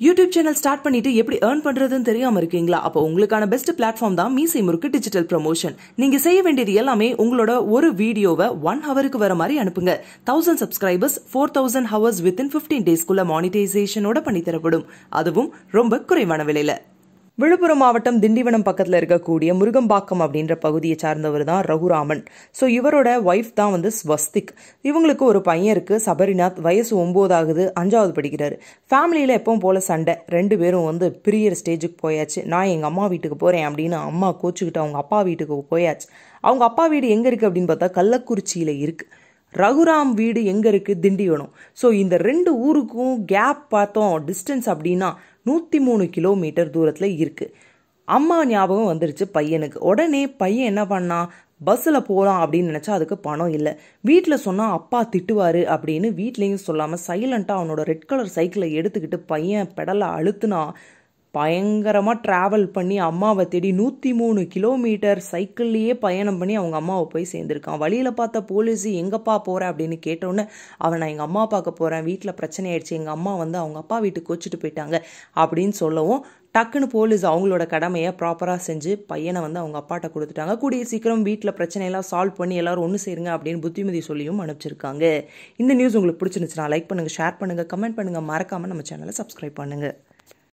YouTube channel start பண்ணிட்டு எப்படி earn பண்றதுன்னு தெரியாம இருக்கீங்களா அப்போ உங்களுக்கான பெஸ்ட் பிளாட்ஃபார்ம் தான் மீசை முறுக்கு டிஜிட்டல் ப்ரமோஷன் நீங்க செய்ய வேண்டியது எல்லாமே உங்களோட ஒரு வீடியோவை ஒன் ஹவருக்கு வர மாதிரி அனுப்புங்க thousand subscribers four thousand hours within fifteen டேஸ்க்குள்ள மானிட்டைசேஷனோட பண்ணி தரப்படும் அதுவும் ரொம்ப குறைவான விலையில விழுப்புரம் மாவட்டம் திண்டிவனம் பக்கத்தில் இருக்கக்கூடிய முருகம்பாக்கம் அப்படின்ற பகுதியை சார்ந்தவர் தான் ரகுராமன் ஸோ இவரோட ஒய்ஃப் தான் வந்து ஸ்வஸ்திக் இவங்களுக்கு ஒரு பையன் இருக்கு சபரிநாத் வயசு ஒன்பது ஆகுது அஞ்சாவது படிக்கிறாரு ஃபேமிலியில் எப்பவும் போல சண்டை ரெண்டு பேரும் வந்து பிரியர் ஸ்டேஜுக்கு போயாச்சு நான் எங்கள் அம்மா வீட்டுக்கு போகிறேன் அப்படின்னு அம்மா கோச்சுக்கிட்டு அவங்க அப்பா வீட்டுக்கு போயாச்சு அவங்க அப்பா வீடு எங்கே இருக்குது அப்படின்னு பார்த்தா கள்ளக்குறிச்சியில் இருக்குது ரகுராம் வீடு எங்கே இருக்குது திண்டிவனம் ஸோ இந்த ரெண்டு ஊருக்கும் கேப் பார்த்தோம் டிஸ்டன்ஸ் அப்படின்னா நூற்றி மூணு கிலோமீட்டர் தூரத்தில் இருக்குது அம்மா ஞாபகம் வந்துருச்சு பையனுக்கு உடனே பையன் என்ன பண்ணான் பஸ்ஸில் போகலாம் அப்படின்னு நினச்சா அதுக்கு பணம் இல்லை வீட்டில் சொன்னால் அப்பா திட்டுவார் அப்படின்னு வீட்லேயும் சொல்லாமல் சைலண்ட்டாக அவனோட ரெட் கலர் சைக்கிளை எடுத்துக்கிட்டு பையன் பெடலை அழுத்துனா பயங்கரமாக ட்ராவல் பண்ணி அம்மாவை தேடி நூற்றி மூணு கிலோமீட்டர் சைக்கிள்லேயே பயணம் பண்ணி அவங்க அம்மாவை போய் சேர்ந்துருக்கான் வழியில் பார்த்த போலீஸ் எங்கப்பா போகிற அப்படின்னு கேட்டோன்னே அவன் நான் எங்கள் அம்மா பார்க்க போகிறேன் வீட்டில் பிரச்சனை ஆயிடுச்சு எங்கள் அம்மா வந்து அவங்க அப்பா வீட்டுக்கு வச்சுட்டு போயிட்டாங்க அப்படின்னு சொல்லவும் டக்குன்னு போலீஸ் அவங்களோட கடமையை ப்ராப்பராக செஞ்சு பையனை வந்து அவங்க அப்பாட்ட கொடுத்துட்டாங்க கூடிய சீக்கிரம் வீட்டில் பிரச்சனையெல்லாம் சால்வ் பண்ணி எல்லாரும் ஒன்று சேருங்க அப்படின்னு புத்திமதி சொல்லியும் அனுப்பிச்சிருக்காங்க இந்த நியூஸ் உங்களுக்கு பிடிச்சிருந்துச்சுன்னா லைக் பண்ணுங்கள் ஷேர் பண்ணுங்கள் கமெண்ட் பண்ணுங்கள் மறக்காமல் நம்ம சேனலை சப்ஸ்கிரைப் பண்ணுங்கள்